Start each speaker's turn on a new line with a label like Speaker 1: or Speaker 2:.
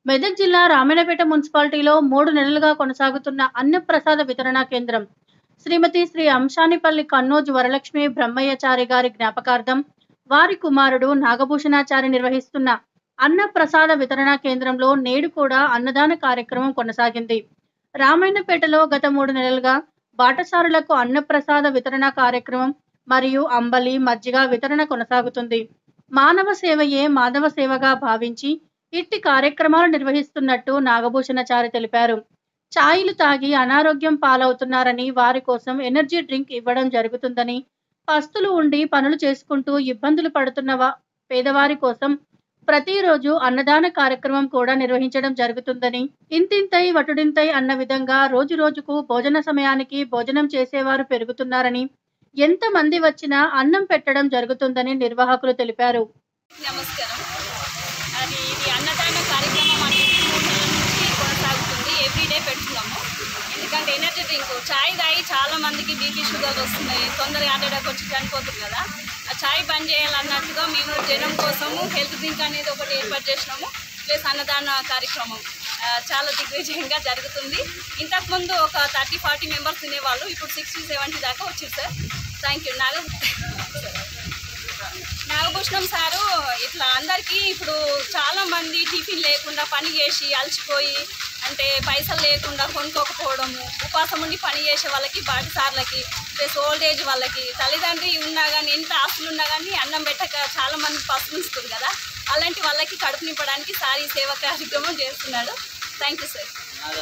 Speaker 1: మెదక్ జిల్లా రామాయణపేట మున్సిపాలిటీలో మూడు నెలలుగా కొనసాగుతున్న అన్నప్రసాద వితరణ కేంద్రం శ్రీమతి శ్రీ అంశానిపల్లి కన్నోజు వరలక్ష్మి బ్రహ్మయ్యచారి గారి జ్ఞాపకార్థం వారి కుమారుడు నాగభూషణాచారి నిర్వహిస్తున్న అన్నప్రసాద వితరణ కేంద్రంలో నేడు కూడా అన్నదాన కార్యక్రమం కొనసాగింది రామాయణపేటలో గత మూడు నెలలుగా బాటసారులకు అన్నప్రసాద వితరణ కార్యక్రమం మరియు అంబలి మజ్జిగ వితరణ కొనసాగుతుంది మానవ సేవయే మాధవ సేవగా భావించి ఇట్టి కార్యక్రమాలు నిర్వహిస్తున్నట్టు నాగభూషణచారి తెలిపారు ఛాయలు తాగి అనారోగ్యం పాలవుతున్నారని వారి కోసం ఎనర్జీ డ్రింక్ ఇవ్వడం జరుగుతుందని పస్తులు ఉండి పనులు చేసుకుంటూ ఇబ్బందులు పడుతున్న వా- పేదవారి కోసం ప్రతిరోజు అన్నదాన కార్యక్రమం కూడా నిర్వహించడం జరుగుతుందని ఇంతింతై వటుడింతై అన్న విధంగా రోజు రోజుకు భోజన సమయానికి భోజనం చేసేవారు పెరుగుతున్నారని ఎంత మంది వచ్చినా అన్నం పెట్టడం జరుగుతుందని నిర్వాహకులు తెలిపారు
Speaker 2: నమస్కారం అది ఇది అన్నదాన కార్యక్రమం అనేది మూడు నెలల నుంచి కొనసాగుతుంది ఎవ్రీడే పెడుతున్నాము ఎందుకంటే ఎనర్జీ డ్రింక్ చాయ్ తాగి చాలా మందికి బీపీ షుగర్ వస్తున్నాయి తొందరగా హార్ట్ అటాక్ వచ్చి చనిపోతుంది కదా ఆ చాయ్ బంద్ చేయాలన్నట్టుగా మేము జనం కోసము హెల్త్ డ్రింక్ అనేది ఒకటి ఏర్పాటు చేసినాము ప్లస్ అన్నదాన కార్యక్రమం ఆ, చాలా దిగ్విజయంగా జరుగుతుంది ఇంతకుముందు ఒక థర్టీ ఫార్టీ మెంబర్స్ తినేవాళ్ళు ఇప్పుడు సిక్స్టీ సెవెంటీ దాకా వచ్చింది sir thank you Naga Nagabhushanam sir ఇట్లా అందరికీ ఇప్పుడు చాలా మంది టిఫిన్ లేకుండా పని చేసి అలసిపోయి అంటే పైసలు లేకుండా కొనుక్కోకపోవడము ఉపాసం ఉండి పని చేసే వాళ్ళకి బాటి సార్లకి ప్లస్ ఓల్డ్ ఏజ్ వాళ్ళకి తల్లిదండ్రి ఉన్నా కానీ ఎంత ఆస్తులు ఉన్నా కానీ అన్నం పెట్టక చాలా మంది పసుపునిస్తుంది కదా అలాంటి వాళ్ళకి కడుపు నింపడానికి సార్ ఈ సేవా కార్యక్రమం చేస్తున్నాడు థ్యాంక్ యూ సార్